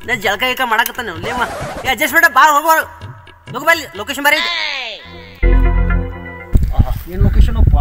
ನಾ ಜಳಕ ಗಿಳಕ ಮಾಡಕತ್ತಾನ ಲೇವ ಏ ಅಡ್ಜಸ್ಟ್ಮೆಂಟ್ ಬಾ ಹೋಗೋ ಹೋಗ ಬಲ್ಲಿ ಲೊಕೇಶನ್ ಬಾರಿ ಏನು ಲೊಕೇಶನ್ ಅಪ್ಪ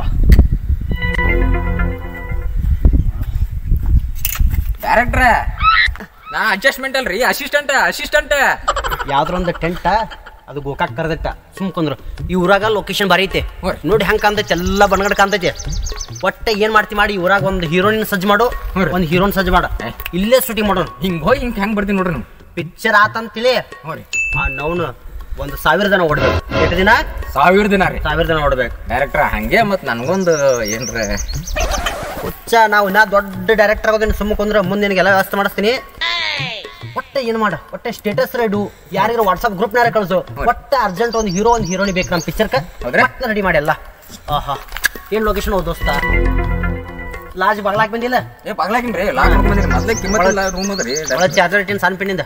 ಡೈರೆಕ್ಟ್ರ ನಾ ಅಡ್ಜಸ್ಟ್ಮೆಂಟ್ ಅಲ್ರಿ ಅಸಿಸ್ಟೆಂಟ್ ಅಸಿಸ್ಟೆಂಟ್ ಯಾವ್ದ್ರ ಒಂದು ಟೆಂಟ ಅದು ಗೋಕಾಕ್ ಕರೆದಿಟ್ಟ ಸುಮ್ ಕುಂದ್ರು ಈ ಊರಾಗ ಲೊಕೇಶನ್ ಬಾರಿ ಐತೆ ಹೋರಿ. ನೋಡಿ ಹೆಂಗ್ ಕಾಣ್ತೈತಿ ಎಲ್ಲ ಬಣ್ಣಗಡೆ ಕಾಣ್ತೈತಿ ಒಟ್ಟ ಏನ್ ಮಾಡ್ತಿ ಮಾಡಿ ಈ ಊರಾಗ ಒಂದು ಹೀರೋಯಿನ್ ಸಜ್ಜು ಮಾಡು ಹೋರಿ. ಒಂದು ಹೀರೋನ್ ಸಜ್ಜು ಮಾಡು ಇಲ್ಲೇ ಶೂಟಿಂಗ್ ಮಾಡೋಣ ಹಿಂಗ್ ಹೋಗಿ ಹಿಂಗ್ ಹೆಂಗ್ ಬರ್ತೀನಿ ನೋಡ್ರಿ ನೀವು ಪಿಕ್ಚರ್ ಆತಂತಿಳಿ ಹೋರಿ ಆ ನವ್ನು ಒಂದು ಸಾವಿರ ಜನ ಓಡ್ಬೇಕು ಎಷ್ಟು ದಿನ ಸಾವಿರ ದಿನ ರೀ ಸಾವಿರ ಜನ ಓಡ್ಬೇಕು ಡೈರೆಕ್ಟ್ರ ಹಂಗೆ ಮತ್ ನನಗೊಂದು ಏನ್ರ ಹುಚ್ಚ ನಾವು ಇನ್ನ ದೊಡ್ಡ ಡೈರೆಕ್ಟರ್ ಆಗೋದೇನು ಸುಮ್ಮ ಕುಂದ್ರೆ ಮುಂದೆ ನಿನಗೆಲ್ಲ ವ್ಯವಸ್ಥೆ ಮಾಡಿಸ್ತೀನಿ ಒಟ್ಟೆ ಏನು ಮಾಡ ಒಟ್ಟೆ ಸ್ಟೇಟಸ್ ರೆಡು ಯಾರಿಗಾರ ವಾಟ್ಸಪ್ ಗ್ರೂಪ್ನಾರ ಕಳಿಸು ಒಟ್ಟೆ ಅರ್ಜೆಂಟ್ ಒಂದು ಹೀರೋ ಒಂದು ಹೀರೋನಿ ಬೇಕು ನಮ್ಮ ಪಿಕ್ಚರ್ಕ ಹೌದ್ರಾ? ಒಟ್ಟೆ ರೆಡಿ ಮಾಡಿ ಎಲ್ಲ ಆಹಾ ಏನು ಲೊಕೇಶನ್ ಹೋದ್ ದೋಸ್ತ ಲಾಜ್ ಬಾಗ್ಲಾಕ್ ಬಂದಿಲ್ಲ ಏ ಬಾಗ್ಲಾಕಿನ್ರಿ ಲಾಕ್ ಬಂದ್ರಿ ಮೊದ್ಲೇ ಕಿಮ್ಮತ್ತಿಲ್ಲ ರೂಮ್ ಅದ್ರಿ ಒಳಗೆ ಚಾರ್ಜರ್ ಇಟ್ಟಿನ ಸಣ್ಣ ಪಿನ್ನಿಂದ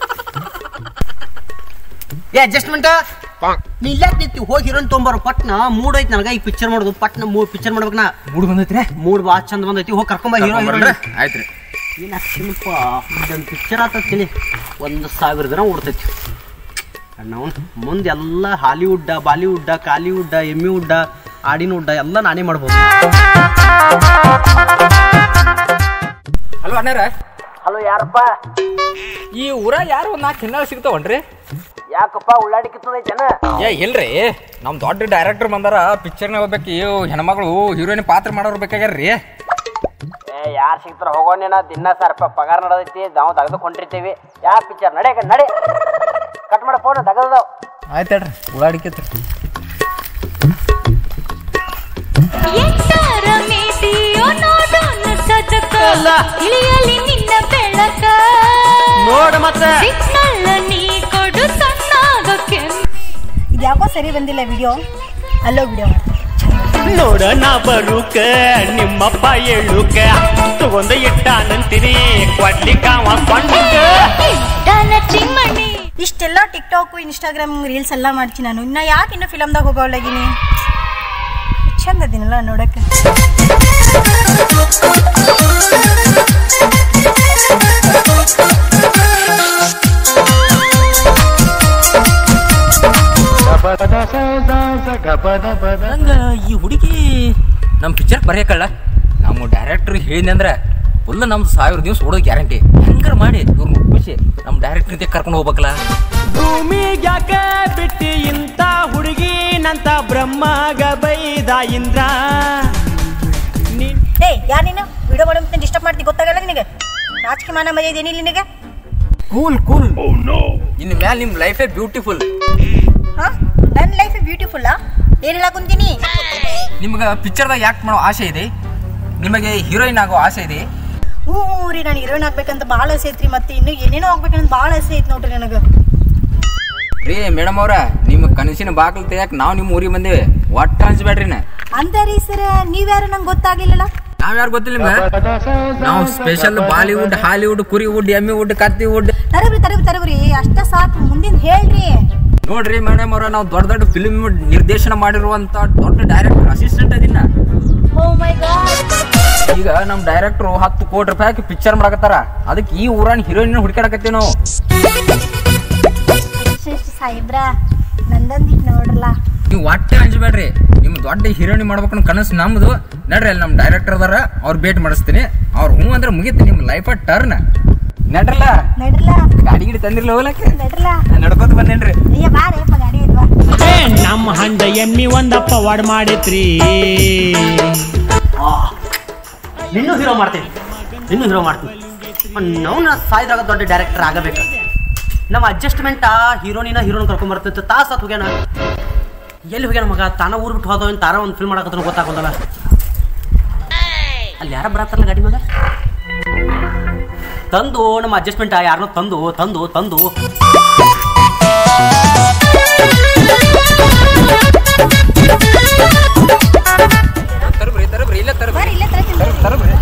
ಏ ಅಡ್ಜಸ್ಟ್ಮೆಂಟ್ ನೀ ಇಲ್ಲ ನಿಂತಿ ಹೋಗಿ ಹೀರೋನ್ ತೊಗೊಂಬಾರ ಪಟ್ನ ಮೂಡ್ ಐತಿ ನನಗೆ ಈ ಪಿಕ್ಚರ್ ಮಾಡೋದು ಪಟ್ನ ಮೂಡ್ ಪಿಕ್ಚರ್ ಮಾಡ್ಬೇಕು ನಾ ಮೂಡ್ ಬಂದೈತ್ರಿ ಮೂಡ್ ಭಾಳ ಚಂದ ಬಂದೈತಿ ಹೋಗಿ ಕರ್ಕೊಂಬ ಹೀರೋ ಹೀರೋಯಿನ್ ಆಯ್ತ್ರಿ ಏನು ಅಕ್ಷಿನಪ್ಪ ಇದೊಂದು ಪಿಕ್ಚರ್ ಆತತ್ತೀನಿ ಒಂದು ಸಾವಿರ ಜನ ಓಡ್ತೈತಿ ನಾವು ಮುಂದೆ ಎಲ್ಲ ಹಾಲಿವುಡ್ಡ ಬಾಲಿವುಡ್ಡ ಕಾಲಿವುಡ್ಡ ಎಮ್ಮಿವುಡ್ಡ ಆಡಿನವುಡ್ಡ ಎಲ್ಲ ನಾನೇ ಮಾಡ್ಬೋದು ಹಲೋ ಅಣ್ಣಾರ ಹಲೋ ಯಾರಪ್ಪ ಈ ಊರ ಯಾರು ಒಂದ್ ನಾಲ್ಕು ಹೆಣ್ಣಾಳು ಸಿಗ್ತಾವನ್ರಿ ಯಾಕಪ್ಪ ಉಳ್ಳಾಡಿಕಿತ್ತದೈತೇನ ಏ ಇಲ್ರಿ ನಮ್ ದೊಡ್ಡ ಡೈರೆಕ್ಟರ್ ಬಂದಾರ ಪಿಕ್ಚರ್ನಾಗ ಹೋಗ್ಬೇಕು ಇವ್ ಹೆಣ್ಮಗಳು ಹೀರೋಯಿನ್ ಪಾತ್ರ ಮಾಡೋರು ಬೇಕಾಗ್ಯಾರ್ರಿ ಏ ಯಾರು ಸಿಗ್ತಾರ ಹೋಗೋಣ ದಿನ ಸಾವಿರ ರೂಪಾಯಿ ಪಗಾರ ನಡೆದೈತಿ ನಾವು ತೆಗೆದುಕೊಂಡಿರ್ತೀವಿ ಯಾವ ಪಿಕ್ಚರ್ ನಡೆ ನಡೆ ಕಟ್ ಮಾಡ ಫೋನ್ ತೆಗೆದದಾವ್ ಆಯ್ತು ಹೇಳ್ರಿ ಉಳ್ಳಾಡಿಕೆ ಎಂಟರ ಮೇದಿಯೋ ನೋಡೋಣ ಸಜಕ ಇಳಿಯಲಿ ನಿನ್ನ ಬೆಳಕ ನೋಡ ಮತ್ತೆ ಸಿಗ್ನಲ್ ನೀ ಕೊಡು ಸಣ್ಣಾಗಕ್ಕೆ ಇದ್ಯಾಕೋ ಸರಿ ಬಂದಿಲ್ಲ ವಿಡಿಯೋ ಅಲ್ಲೋ ವಿಡಿಯೋ ನೋಡಣ ಬರುಕ ನಿಮ್ಮಪ್ಪ ಹೇಳುಕ ತಗೊಂಡ ಇಟ್ಟಾನಂತೀನಿ ಕೊಡ್ಲಿಕ್ಕಾವ ಕೊಂಡಕ ಇಟ್ಟನ ಚಿಮ್ಮಣಿ ಇಷ್ಟೆಲ್ಲ ಟಿಕ್ ಟಾಕು ಇನ್ಸ್ಟಾಗ್ರಾಮ್ ರೀಲ್ಸ್ ಎಲ್ಲ ಮಾಡ್ತೀನಿ ನಾನು ಇನ್ನ ಯಾಕೆ ಇನ್ನು ಫಿಲಮ್ದಾಗ ಹೋಗೋಳಗಿನಿ ಚಂದ ಅದಿನಲ್ಲ ನೋಡಕ್ಕೆ ನಂಗ ಈ ಹುಡುಗಿ ನಮ್ಮ ಪಿಕ್ಚರ್ ಬರೆಯಕಲ್ಲ ನಮ್ಮ ಡೈರೆಕ್ಟರ್ ಹೇಳಿದಂದ್ರೆ ಫುಲ್ ನಮ್ದು ಸಾವಿರ ದಿವಸ ಓಡೋದು ಗ್ಯಾರಂಟಿ ಹೆಂಗಾರ ಮಾಡಿ ಇವ್ರನ್ನ ಒಪ್ಪಿಸಿ ನಮ್ಮ ಡೈರೆಕ್ಟರ್ ಕರ್ಕೊಂಡು ಹೋಗ್ಬೇಕಲ್ಲ ಭೂಮಿಗ್ಯಾಕ ಬಿಟ್ಟಿ ಇಂತ ಹುಡುಗಿನಂತ ಬ್ರಹ್ಮಗ ಬೈದ ಇಂದ್ರ ನೀನ್ ಏಯ್ ಯಾರು ನೀನು ವಿಡಿಯೋ ಮಾಡೋ ಮತ್ತೆ ಡಿಸ್ಟರ್ಬ್ ಮಾಡ್ತಿ ಗೊತ್ತಾಗಲ್ಲ ನಿನಗೆ ನಾಚಿಕೆ ಮಾನ ಮರ್ಯಾದೆ ಏನಿಲ್ಲ ನಿನಗೆ ಕೂಲ್ ಕೂಲ್ ಇನ್ನು ಮ್ಯಾಲ ನಿಮ್ಮ ಲೈಫೇ ಬ್ಯೂಟಿಫುಲ್ ಹಾ ನನ್ನ ಲೈಫ್ ಬ್ಯೂಟಿಫುಲ್ಲಾ ಏನು ಹೇಳಕ್ಕಂತೀನಿ ನಿಮ್ಗೆ ಪಿಕ್ಚರ್ದಾಗ ಯಾಕೆ ಮಾಡೋ ಆಸೆ ಇದೆ ನಿಮಗೆ ಹೀರೋಯಿನ್ ಆಗೋ ಆಸೆ ಇದೆ ಹ್ಞೂ ರೀ ನಾನು ಹೀರೋಯಿನ್ ಆಗ್ಬೇಕಂತ ಭಾಳ ಆಸೆ ಐತ್ರಿ ಮತ್ತೆ ಇನ್ನು ಏನೇನೋ ಆಗ್ಬೇಕಂತ ಭಾಳ ಆಸೆ ಐತಿ ನೋಡ್ರಿ ನನಗೆ ರೀ ಮೇಡಮ್ ಅವ್ರ ನಿಮ್ಮ ಕನಸಿನ ಬಾಗಿಲು ತೆಗಿಯಕ್ಕೆ ನಾವು ನಿಮ್ಮ ಊರಿಗೆ ಬಂದೇವೆ ಒಟ್ಟ ಅನ್ಸ್ಬೇಡ್ರಿ ನಾ ಅಂದರಿ ಸರ್ ನೀವ್ಯಾರು ನಂಗೆ ಗೊತ್ತಾಗ್ಲಿಲ್ಲಲ್ಲ ನಾವ್ ಯಾರು ಗೊತ್ತಿಲ್ಲ ನಿಮ್ಗೆ ನಾವು ಸ್ಪೆಷಲ್ ಬಾಲಿವುಡ್ ಹಾಲಿವುಡ್ ಕುರಿವುಡ್ ಎಮ್ಮಿವುಡ್ ಕತ್ತಿವುಡ್ ತರಬ್ರಿ ತರಬ್ರಿ ತರಬ್ರಿ ಅಷ್ಟ ಸಾಕು ಮುಂದಿನ ಹೇಳ್ರಿ ನೋಡ್ರಿ ಮೇಡಮ್ ಅವ್ರ ನಾವು ದೊಡ್ಡ ದೊಡ್ಡ ಫಿಲ್ಮ್ ನಿರ್ದೇಶನ ಮಾಡಿರುವಂತ ದೊಡ್ಡ ಡೈರೆಕ್ಟರ್ ಅಸಿಸ್ಟೆಂಟ್ ಅದಿನ ಓ ಮೈ ಗಾಡ್ ಈಗ ನಮ್ ಡೈರೆಕ್ಟರ್ ಹತ್ತು ಕೋಟಿ ರೂಪಾಯಿ ಪಿಕ್ಚರ್ ಮಾಡಕತ್ತಾರ ಅದಕ್ಕೆ ಈ ಊರನ್ ಹೀರೋಯಿನ್ ಹುಡುಕಾಡಕತ್ತೀವಿ ನಾವು ಸಾಹೇಬ್ರ ನಂದಂದಿಟ್ ನೋಡ್ರಲ್ಲ ನೀವು ಒಟ್ಟೆ ಅಂಜಬೇಡ್ರಿ ನಿಮ್ ದೊಡ್ಡ ಹೀರೋಯಿನ್ ಮಾಡ್ಬೇಕು ಕನಸು ನಮ್ದು ನಡ್ರಿ ಅಲ್ಲಿ ನಮ್ ಡೈರೆಕ್ಟರ್ ಅದಾರ ಅವ್ರ ಭೇಟಿ ಮಾಡಿಸ್ತೀನಿ ಅವ್ರ ಹ್ಞೂ ಅಂದ್ರೆ ಮುಗೀತು ನಿಮ್ ಲೈಫ್ ಟರ್ನ್ ನಡ್ರಲ್ಲ ನಡ್ರಲ್ಲ ಗಾಡಿ ಗಿಡಿ ತಂದಿರ್ಲ ಹೋಗ್ಲಕ್ಕೆ ನಡ್ರಲ್ಲ ನಡ್ಕೋತ ಬಂದೇನ್ರಿ ಅಯ್ಯ ಬಾರಪ್ಪ ಗಾಡಿ ಐತ್ವಾ ಏ ನಮ್ಮ ಹಂಡ ಎಮ್ಮಿ ಒಂದಪ್ಪ ವಾಡ್ ಮಾಡಿತ್ರಿ ನಿನ್ನೂ ಹೀರೋ ಮಾಡ್ತೀನಿ ನಿನ್ನೂ ಹೀರೋ ಮಾಡ್ತೀನಿ ನಾವು ಸಾಯ್ದಾಗ ದೊಡ್ಡ ಡೈರೆಕ್ಟರ್ ಆಗಬೇಕು ನಮ್ಮ ಅಡ್ಜಸ್ಟ್ಮೆಂಟ್ ಹೀರೋನಿನ ಹೀರೋನ್ ಕರ್ಕೊಂಡ್ ಬರ್ತಿತ್ತು ತಾಸ ಹೋಗ್ಯಾನ ಎಲ್ಲಿ ಹೋಗ್ಯಾನ ಮಗ ತಾನ ಊರ್ ಬಿಟ್ಟು ಹೋದವ ತಾರ ಒಂದು ಫಿಲ್ಮ್ ಮಾಡಕತ್ರ ಗೊತ್ತಾಗೋದಲ್ಲ ಅಲ್ಲಿ ಯಾರ ಬರತ್ತಾರಲ್ಲ ಗಾಡಿ ಮಗ ತಂದು ನಮ್ಮ ಅಡ್ಜಸ್ಟ್ಮೆಂಟ್ ಯಾರನ್ನೋ ತಂದು ತಂದು ತಂದು ತರಬ್ರಿ ತರಬ್ರಿ ಇಲ್ಲ ತರಬ್ರಿ ಬರ್ರಿ ಇಲ್ಲೇ ತರತೀನಿ ಬರ್ರಿ. ತರಬ್ರಿ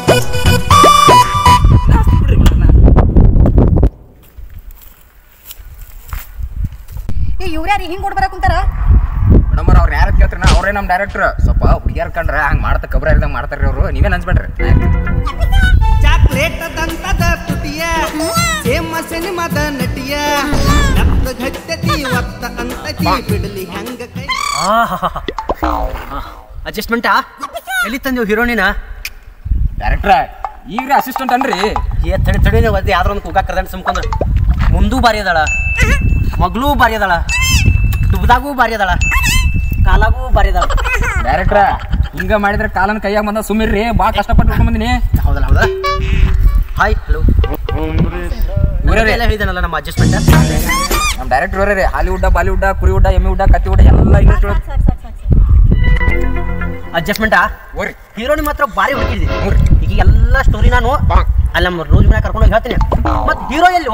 ಏ ಇವ್ರ್ಯಾರು ಹಿಂಗ್ ಕೊಡ್ ಬರಕ್ ಕುಂತಾರ ಮೇಡಮ್ ಅವ್ರ ಯಾರ ಕೇಳ್ತಾರ ಅವ್ರೇ ನಮ್ಮ ಡೈರೆಕ್ಟರ್ ಸ್ವಲ್ಪ ಹುಡುಗಿಯರ್ ಕಂಡ್ರ ಹಂಗ್ ಮಾಡ್ತಾ ಕಬ್ರ ಇರ್ದಂಗ್ ಮಾಡ್ತಾರ್ರಿ ಅವರು ನೀವೇನ್ ಅನ್ಸ್ಬೇಡ್ರಿ ಚಾಕ್ಲೇಟ್ ದಂತದ ತುಟಿಯ ಸೇಮ್ ನಮ್ಮ ಸಿನಿಮಾದ ನಟಿಯ ಎತ್ತ ಗಟ್ಟತಿ ಒತ್ತ ಅಂತತಿ ಬಿಡಲಿ ಹೆಂಗ ಕೈ ಅಡ್ಜಸ್ಟ್ಮೆಂಟಾ ಎಲ್ಲಿ ತಂದೆವು ಹೀರೋನಿನ ಡೈರೆಕ್ಟ್ರ ಈಗ ಅಸಿಸ್ಟೆಂಟ್ ಅನ್ರಿ ಏ ತಡಿ ತಡಿ ಒದ್ದೆ ಯಾವ್ದ್ರ ಒಂದು ಕೂಗಾಕ್ ಕರ್ದಂಡ್ ಸುಮ್ಕೊಂಡ್ರ ಮುಂದೂ ಬಾರಿ ಅದಾಳ ಮಗಳೂ ಬಾರಿ ಅದಾಳ ದುಬ್ದಾಗೂ ಬಾರಿ ಅದಾಳ ಕಾಲಾಗೂ ಬಾರಿ ಅದಾಳ ಡೈರೆಕ್ಟ್ರ ಹಿಂಗ ಮಾಡಿದ್ರೆ ಕಾಲನ್ ಕೈಯಾಗ ಬಂದ ಸುಮ್ಮಿರ್ರಿ ಭಾಳ ಕಷ್ಟಪಟ್ಟು ಹಿಡ್ಕೊಂಡ್ ಬಂದಿನಿ ಹೌದಲ್ಲ ಹೌದಾ ಹಾಯ್ ಹಲೋ ಇವ್ರೇ ರೀ. ಎಲ್ಲ ಹೇಳಿದಾನಲ್ಲ ನಮ್ಮ ಅಡ್ಜಸ್ಟ್ಮೆಂಟ್ ನಮ್ಮ ಡೈರೆಕ್ಟರ್ ಅವರೇ ರೀ ಹಾಲಿವುಡ್ ಬಾಲಿವುಡ್ ಕುರಿವುಡ್ ಎಮ್ಮಿ ಉಡ್ಡ ಕತ್ತಿ ಉಡ್ಡ ಎಲ್ಲ ಇಂಗ್ಲೀಷ್ ಒಳಗೆ ಅಡ್ಜಸ್ಟ್ಮೆಂಟಾ ಓರಿ ಹೀರೋನಿ ಮಾತ್ರ ಬಾರಿ ಹುಡುಕಿದ್ವಿ ಹ್ಞೂ ಈಗ ಎಲ್ಲ ಸ್ಟೋರಿ ನಾನು ಅಲ್ಲಿ ನಮ್ಮ ರೋಜ್ ಮನೆ ಕರ್ಕೊಂಡು ಹೋಗಿ ಹೇಳ್ತೀನಿ ಮತ್ತೆ ಹೀರೋ ಎಲ್ಲಿ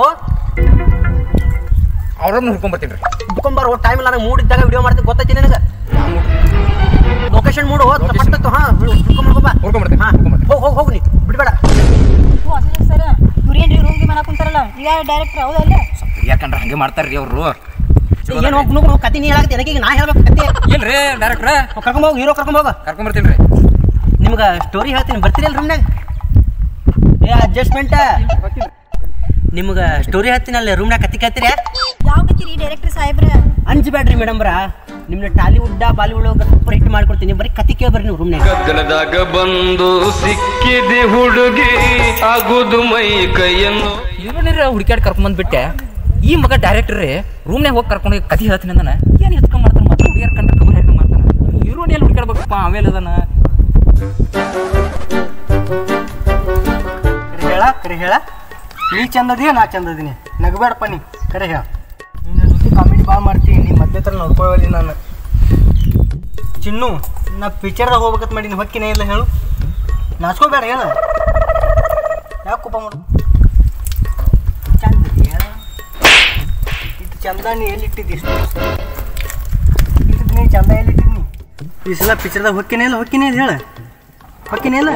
ಅವ್ರನ್ನ ಹುಡ್ಕೊಂಡ್ ಬರ್ತೀನಿ ರೀ ಹುಡ್ಕೊಂಬಾರೋ ಟೈಮ್ ಇಲ್ಲ ನಂಗೆ ಮೂಡ್ ಇದ್ದಾಗ ವಿಡಿಯೋ ಮಾಡ್ತೀನಿ ಗೊತ್ತೈತಿ ನಿನಗೆ ಲೊಕೇಶನ್ ಮೂಡು ಪಟ್ಟತ್ತು ಹಾ ಹುಡ್ಕೊಂಬರ್ಬಾ ಹುಡ್ಕೊಂಡ್ ಬರ್ತೀನಿ ಹಾ ಹುಡ್ಕೊಂಡ್ ಬರ್ತೀನಿ ಹೋಗಿ ಹೋಗಿ ಹೋಗು ನೀ ಬಿಡ್ಬೇಡ ಸರ್ ಇವ್ರೇನ್ರಿ ರೂಮ್ಗೆ ಮಾಡಕ್ ಕುಂತಾರಲ್ಲ ಈಗ ಡೈರೆಕ್ಟರ್ ಹೌದಲ್ಲ ಯಾಕಂದ್ರೆ ಹಂಗೆ ಮಾಡ್ತಾರ್ರಿ ಅವರು ಏನು ಹೋಗಿ ನುಗ್ಗು ಕತಿ ನೀ ಹೇಳಕತ್ತಿ ಅದಕ್ಕೆ ಈಗ ನಾ ಹೇಳ್ಬೇಕು ಕತಿ ಇಲ್ರಿ ಡೈರೆಕ್ಟ್ರ ಕರ್ಕೊಂಡ್ ಹೋಗಿ ಹೀರೋ ಕರ್ಕೊಂಡ್ ಹೋಗ ಕರ್ಕೊಂಡ್ ಬರ್ತೀನಿ ರೀ ನಿಮ್ಗೆ ಸ್ಟೋರಿ ಹೇಳ್ತೀನಿ ಬರ್ತೀರಲ್ಲ ರೂಮ್ನಾಗ ಏ ಅಡ್ಜಸ್ಟ್ಮೆಂಟ್ ನಿಮ್ಗೆ ಸ್ಟೋರಿ ಹೇಳ್ತೀನಿ ಅಲ್ಲಿ ರೂಮ್ನಾಗ ಕತ್ತಿ ಕೇಳ್ತೀರಿ ಯಾವ ಕತ್ತೀರಿ ಡೈರೆಕ್ಟರ್ ಸಾಹೇಬ್ರ ಅಂಜಬೇಡ್ರಿ ಮೇಡಮ್ರ ನಿಮ್ನ ಟಾಲಿವುಡ್ ಬಾಲಿವುಡ್ ಸೂಪರ್ ಹಿಟ್ ಮಾಡ್ಕೊಡ್ತೀನಿ ಬರೀ ಕತಿ ಕೇಳ್ಬರ್ರಿ ನೀವು ರೂಮ್ನಾಗ ಗಗನದಾಗ ಬಂದು ಸಿಕ್ಕಿದೆ ಹುಡುಗಿ ಆಗುದು ಮೈ ಕೈಯನ್ನು ಹೀರೋನಿರ ಹುಡುಕ್ಯಾಡ್ ಕರ್ಕೊಂಡ್ ಬಂದ್ಬಿಟ್ಟೆ ಈ ಮಗ ಡೈರೆಕ್ಟರ್ ರೀ ರೂಮ್ನಾಗ ಹೋಗಿ ಕರ್ಕೊಂಡು ಹೋಗಿ ಕತಿ ಹೇಳ್ತೀನಿ ಅಂದನ ಏನು ಎತ್ಕೊಂಡ್ ಮಾಡ್ತಾನೆ ಮತ್ತೆ ಹುಡುಗಿಯರ್ ಕಂಡ್ರೆ ಕಬ್ಬು ಹೇಳ್ಕೊಂಡ್ ಮಾಡ್ತಾನೆ ಹೀರೋನಿ ಎಲ್ಲಿ ಹುಡುಕ್ಯಾಡ್ಬೇಕಪ್ಪ ಆಮೇಲೆ ಅದನ್ನ ಕರೆ ಹೇಳ ಕರೆ ಹೇಳ ನೀ ಚಂದದೀಯ ನಾ ಚಂದದೀನಿ ನಗಬೇಡಪ್ಪ ನೀ ಕರೆ ಹೇಳ ನಿನ್ನ ಜೊತೆ ಕಾಮಿಡಿ ಭಾಳ ಮಾಡ್ತೀನಿ ನೀ ಮದ್ದೆ ಥರ ನೋಡ್ಕೊಳ್ಳಿ ನಾನು ಚಿನ್ನು ನಾ ಪಿಕ್ಚರ್ದಾಗ ಹೋಗ್ಬೇಕಂತ ಮಾಡೀನಿ ಹೊಕ್ಕಿನೇ ಇಲ್ಲ ಹೇಳು ನಾಚ್ಕೋಬೇಡ ಹೇಳು ಯಾಕೆ ಕೋಪ ಮಾಡು ಚಂದದೀಯ ಇದು ಚಂದ ನೀ ಎಲ್ಲಿಟ್ಟಿದ್ದಿ ಇಷ್ಟು ದಿವ್ಸ? ಇಟ್ಟಿದ್ದು ನೀ ಚಂದ ಎಲ್ಲಿಟ್ಟಿದ್ನಿ ಈ ಸಲ ಪಿಕ್ಚರ್ದಾಗ ಹೊಕ್ಕಿನೇ ಇಲ್ಲ ಹೊಕ್ಕಿನೇ ಇಲ್ಲ ಹೇಳು ಹೊಕ್ಕಿನೇ ಇಲ್ಲ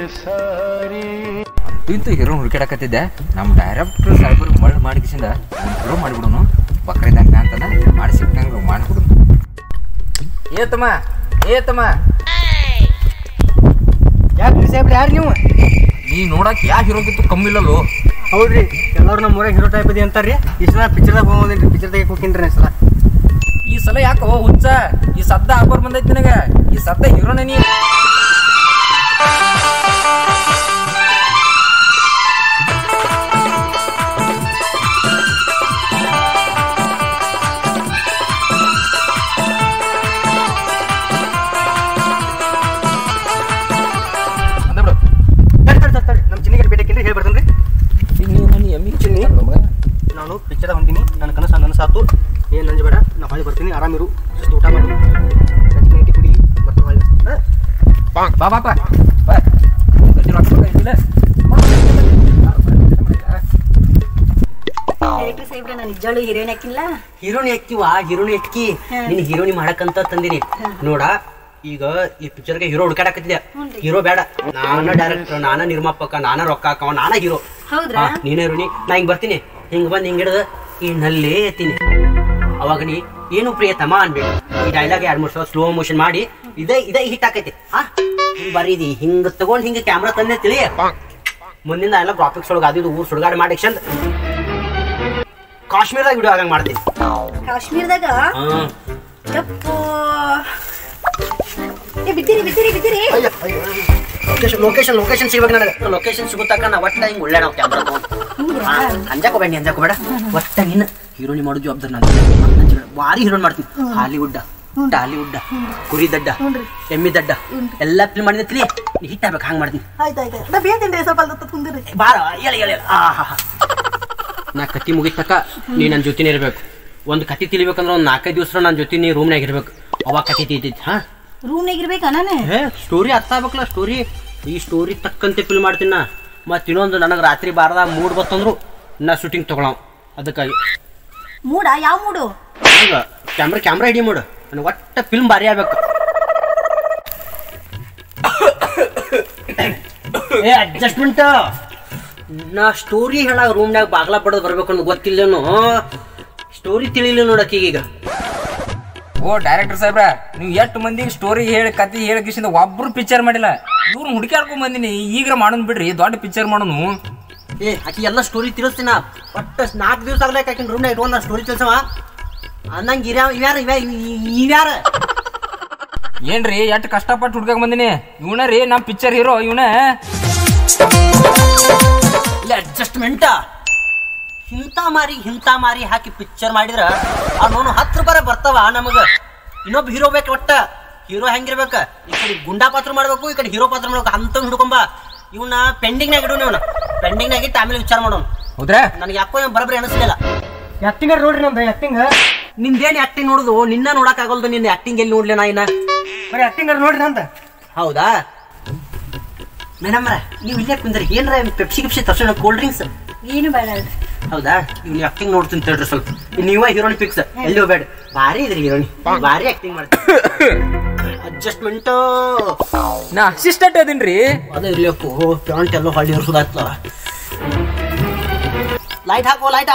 ಇಂತೂ ಹೀರೋನ್ ಹುಡುಕ್ಯಾಡಕತ್ತಿದ್ದೆ ನಮ್ಮ ಡೈರೆಕ್ಟರ್ ಸಾಹೇಬರು ಮಳ್ ಮಾಡಿಕಿಸಿಂದ ಒಂದು ಹೀರೋ ಮಾಡಿಬಿಡೋನು ಬಕ್ರಿದಂಗ ಅಂತಾನ ಮಾಡಿಸಿಟ್ಟಂಗ ಮಾಡಿಬಿಡೋನು ಏ ತಮ್ಮ ಏ ತಮ್ಮ ಯಾಕೆ ಸಾಹೇಬ್ರು ಯಾರು ನೀವು ನೀ ನೋಡಕ್ ಯಾ ಹೀರೋಗಿತ್ತು ಕಮ್ಮಿ ಇಲ್ಲಲ್ಲೋ ಹೌದ್ರಿ ಎಲ್ಲರೂ ನಮ್ಮ ಊರಾಗ ಹೀರೋ ಟೈಪ್ ಇದೆ ಅಂತಾರ್ರಿ ಈ ಸಲ ಪಿಕ್ಚರ್ದಾಗ ಹೋಗೋದಿಲ್ರಿ ಪಿಕ್ಚರ್ ತೆಗೆ ಹೋಗಿನ್ರಿ ಈ ಸಲ ಈ ಸಲ ಯಾಕೋ ಹುಚ್ಚ ಈ ಸದ್ದ ಆಫರ್ ಬಂದೈತಿ ನಿನಗ ಈ ಸದ್ದ ಹೀರೋನ ನೀ ಅದ ಬಿಡು ತಡಿ ತಡಿ ತಡಿ, ತಡಿ ನಮ್ಮ ಚಿನ್ನಿಗೆ ಬೇಟಕ್ಕಿಂದ್ರೆ ಹೇಳಿ ಬರ್ತಾನೆ ರೀ ನೀ ನನ್ನ ಎಮ್ಮಿಗೆ ಚಿನ್ನಿ ನಾನು ಪಿಕ್ಚರ್ದಾಗ ಹೊಂಟೀನಿ ನನ್ನ ಕನಸು ನನಸಾತು ಏನು ನಂಜಬೇಡ ನಾ ಹೊಳ್ಳಿ ಬರ್ತೀನಿ ಆರಾಮಿರು ಶಿಸ್ತು ಊಟ ಮಾಡು ಗಂಜಿ ಗಂಟಿ ಕುಡಿ ಬರ್ತೀನಿ ಹೊಳ್ಳಿ ಹಾ? ಬಾ ಬಾಪ ಬಾ ಗಟ್ಟಿ ರೊಕ್ಕ ಕೊಡ್ತಾ ಇದ್ದಿಲ್ಲ? ಡೈರೆಕ್ಟರ್ ಸಾಹೇಬ್ರ ನಾನು ನಿಜವಾಗ್ಲೂ ಹೀರೋಯಿನ್ ಹಾಕಿಲ್ಲ ಹೀರೋನಿ ಹಾಕಿವ ಹೀರೋನಿ ಹಾಕಿ ನಿನ್ ಹೀರೋನಿ ಮಾಡಕ್ಕಂತ ತಂದಿನಿ ನೋಡ ಈಗ ಈ ಪಿಕ್ಚರ್ಗೆ ಹೀರೋ ಹುಡುಕಾಡಕತ್ತಿದ್ದೆ ಹೀರೋ ಬೇಡ ನಾನ ಡೈರೆಕ್ಟರ್ ನಾನ ನಿರ್ಮಾಪಕ ನಾನ ರೊಕ್ಕ ಹಾಕವ ನಾನ ಹೀರೋ ಹೌದ್ರಾ ನೀನೇ ಹೀರೋನಿ ನಾ ಹಿಂಗ್ ಬರ್ತೀನಿ ಹಿಂಗ್ ಬಂದ್ ಹಿಂಗ್ ಹಿಡ್ದು ಈ ನಲ್ಲೇ ಎತ್ತೀನಿ ಅವಾಗ ನೀ ಏನು ಪ್ರಿಯತಮ ಅನ್ಬೇಕು ಈ ಡೈಲಾಗ್ ಎರಡ್ ಮೂರ್ ಸಲ ಸ್ಲೋ ಮೋಷನ್ ಮಾಡಿ ಇದೇ ಇದೇ ಹಿಟ್ ಆಕೈತಿ ಹಾ ಹಿಂಗ್ ಬರೀದಿ ಹಿಂಗ್ ತಗೊಂಡ್ ಹಿಂಗ ಕ್ಯಾಮ್ರಾ ತಂದೆ ತಿಳಿ ಮುಂದಿನ ಎಲ್ಲ ಗ್ರಾಫಿಕ್ಸ್ ಒಳಗೆ ಅದು ಇದು ಊರ್ ಸುಡುಗಾಡೆ ಮಾಡಿ ಚಂದ ಕಾಶ್ಮೀರದಾಗ ವಿಡಿಯೋ ಆಗಂಗ್ ಮಾಡ್ತೀನಿ ಕಾಶ್ಮೀರದಾಗ ಹಾ ಯಪ್ಪೋ ಏ ಬಿದ್ದೀರಿ ಬಿದ್ದೀರಿ ಬಿದ್ದೀರಿ ಲೊಕೇಶನ್ ಲೊಕೇಶನ್ ಲೊಕೇಶನ್ ಸಿಗ್ಬೇಕು ನನಗೆ ಲೊಕೇಶನ್ ಸಿಗುತ್ತಕ್ಕ ನಾ ಒಟ್ಟ ಹಿಂಗ್ ಒಳ್ಳೆ ನಾವು ಕ್ಯಾಮ್ರಾ ತಗೊಂಡು ಅಂಜಾಕ್ ಹೋಗ್ಬೇಡಿ ಅಂಜಾಕ್ ಹೋಗ್ಬೇಡ ಒಟ್ಟ ನೀನು ಹೀರೋನಿ ಮಾಡೋ ಜವಾಬ್ದಾರಿ ನಾನು ಅಂಜಬೇಡ. ಭಾರಿ ಹೀರೋನ್ ಮಾಡ್ತೀನಿ ಹಾಲಿವುಡ್ ಟಾಲಿವುಡ್ ಕುರಿ ದಡ್ಡ ಎಮ್ಮಿ ದಡ್ಡ ಎಲ್ಲ ಫಿಲ್ಮ್ ಮಾಡಿದ್ರಿ ನೀ ಹಿಟ್ ಆಗ್ಬೇಕು ಹಂಗ್ ಮಾಡ್ತೀನಿ ಆಯ್ತು ಆಯ್ತು ನಾ ಬೇತೀನಿ ಸ್ವಲ್ಪ ಅಲ್ದ ಕುಂದಿರಿ ಬಾರ ಎಳ ಎಳ ಆಹಾ ನಾ ಕತ್ತಿ ಮುಗಿತಕ್ಕ ನೀ ನನ್ನ ಜೊತೆನೇ ಇರ್ಬೇಕು ಒಂದು ಕತ್ತಿ ತಿಳಿಬೇಕಂದ್ರೆ ಒಂದು ನಾಲ್ಕೈದು ದಿವಸ ನನ್ನ ಜೊತೆ ನೀ ರೂಮ್ನಾಗ ಇರ್ಬೇಕು ಅವಾಗ ಕತ್ತಿ ತಿಳಿತೈತಿ ಹಾ ರೂಮ್ನಾಗ ಇರ್ಬೇಕಾ ನಾನು ಏ ಸ್ಟೋರಿ ಅರ್ಥ ಆಗ್ಬೇಕಲ್ಲ ಸ್ಟೋರಿ ಈ ಸ್ಟೋರಿ ತಕ್ಕಂತೆ ಫಿಲ್ಮ್ ಮಾಡ್ತೀನಿ ನಾ ಮತ್ತೆ ಇನ್ನೊಂದು ನನಗೆ ರಾತ್ರಿ ಬಾರದ ಮೂಡ್ ಬತ್ತಂದ್ರು ನಾ ಶೂಟಿಂಗ್ ತಗೊಳವ್ ಅದಕ್ಕಾಗಿ ಮೂಡ ಯಾವ ಮೂಡು ಈಗ ಕ್ಯಾಮ್ರಾ ಕ್ಯಾಮ್ರಾ ಹಿಡಿ ಮಾಡು ನನಗೆ ಒಟ್ಟ ಫಿಲ್ಮ್ ಭಾರಿ ಆಗ್ಬೇಕು ಏ ಅಡ್ಜಸ್ಟ್ಮೆಂಟ್ ನಾ ಸ್ಟೋರಿ ಹೇಳಾಗ ರೂಮ್ನಾಗ ಬಾಗ್ಲ ಬಡದ್ ಬರ್ಬೇಕು ಅನ್ನೋದು ಗೊತ್ತಿಲ್ಲೇನು ಸ್ಟೋರಿ ತಿಳಿಲಿಲ್ಲ ನೋಡಕ್ಕೆ ಈಗ ಓ ಡೈರೆಕ್ಟರ್ ಸಾಹೇಬ್ರ ನೀವು ಎಷ್ಟು ಮಂದಿಗೆ ಸ್ಟೋರಿ ಹೇಳಿ ಕತಿ ಹೇಳಿ ಕಿಸಿಂದ ಒಬ್ರು ಪಿಕ್ಚರ್ ಮಾಡಿಲ್ಲ ಇವ್ರು ಹುಡುಕ್ಯಾಡ್ಕೊಂಡ್ ಬಂದಿನಿ ಈಗ ಮಾಡೋನ್ ಬಿಡ್ರಿ ದೊಡ್ಡ ಪಿಕ್ಚರ್ ಮಾಡೋನು ಏ ಆಕಿ ಎಲ್ಲ ಸ್ಟೋರಿ ತಿಳಿಸ್ತೀನ ಒಟ್ಟು ನಾಲ್ಕು ದಿವಸ ಆಗ್ಲಕ್ಕೆ ಆಕಿನ ರೂಮ್ನಾಗ ಇಟ್ಕೊಂಡು ಸ್ಟೋರಿ ತಿಳಿಸವ ಅನ್ನಂಗೆ ಇರ್ಯಾವ ಇವ್ಯಾರ ಇವ್ಯಾ ಇವ್ಯಾರ ಏನ್ರಿ ಎಷ್ಟು ಕಷ್ಟಪಟ್ಟು ಹುಡ್ಕಕ್ ಬಂದಿನಿ ಇವನ ರೀ ನಮ್ ಪಿಕ್ಚರ್ ಹೀರೋ ಇವನ ಇಲ್ಲ ಅಡ್ಜಸ್ಟ್ಮೆಂಟ ಇಂಥ ಮಾರಿ ಇಂಥ ಮಾರಿ ಹಾಕಿ ಪಿಕ್ಚರ್ ಮಾಡಿದ್ರ ಅವನು ಹತ್ತು ರೂಪಾಯಿ ಬರ್ತಾವ ನಮಗ ಇನ್ನೊಬ್ಬ ಹೀರೋ ಬೇಕು ಒಟ್ಟ ಹೀರೋ ಹೆಂಗಿರ್ಬೇಕ ಈ ಕಡೆ ಗುಂಡಾ ಪಾತ್ರ ಮಾಡ್ಬೇಕು ಈ ಕಡೆ ಹೀರೋ ಪಾತ್ರ ಮಾಡ್ಬೇಕು ಅಂತ ಹುಡ್ಕೊಂಬ ಇವನ್ನ ಪೆಂಡಿಂಗ್ನಾಗ ಇಡೋಣ ಇವನ ಪೆಂಡಿಂಗ್ನಾಗ ಇಟ್ಟು ಆಮೇಲೆ ವಿಚಾರ ಮಾಡೋಣ ಹೌದ್ರಾ ನನಗೆ ಯಾಕೋ ಏನ್ ಬರಬ್ರಿ ಅನಿಸ್ಲಿಲ್ಲ ಆಕ್ಟಿಂಗ್ ನೋಡ್ರಿ ನಮ್ದು ಆಕ್ಟಿಂಗ್ ನಿಂದೇನ್ ಆಕ್ಟಿಂಗ್ ನೋಡುದು ನಿನ್ನ ನೋಡಕ್ ಆಗಲ್ದು ನಿಂದ ಆಕ್ಟಿಂಗ್ ಎಲ್ಲಿ ನೋಡ್ಲಿ ನಾ ಇನ್ನ ಬರೀ ಆಕ್ಟಿಂಗ್ ನೋಡ್ರಿ ಅಂತ ಹೌದಾ ಮೇಡಮ್ರ ನೀವು ಇಲ್ಲೇ ಕುಂದ್ರಿ ಏನ್ರ ಪೆಪ್ಸಿ ಗಿಪ್ಸಿ ತರ್ಸೋಣ ಕೋಲ್ಡ್ ಡ್ರಿಂಕ್ಸ್ ಏನು ಬೇಡ ಹೌದಾ ಇವ್ನು ಆಕ್ಟಿಂಗ್ ನೋಡ್ತೀನಿ ತಡ್ರಿ ಸ್ವಲ್ಪ ನೀವ ಹೀರೋನಿ ಫಿಕ್ಸ್ ಎಲ್ಲಿ ಹೋಗ್ಬೇಡ ಭಾರಿ ಇದ್ರಿ ಹೀರೋನಿ ಭಾರಿ ಆಕ್ಟಿಂಗ್ ಮಾಡ್ತೀನಿ ಅಡ್ಜಸ್ಟ್ಮೆಂಟ್ ನಾ ಅಸಿಸ್ಟೆಂಟ್ ಅದೀನ್ರಿ ಅದೇ ಇರ್ಲಿಪ್ಪು ಪ್ಯಾಂಟ್ ಎಲ್ಲ ಹಳ್ಳಿ ಇರ್ಸೋದಾಯ್ತಲ್ಲ ಲೈಟ್ ಹಾಕೋ ಲೈಟ್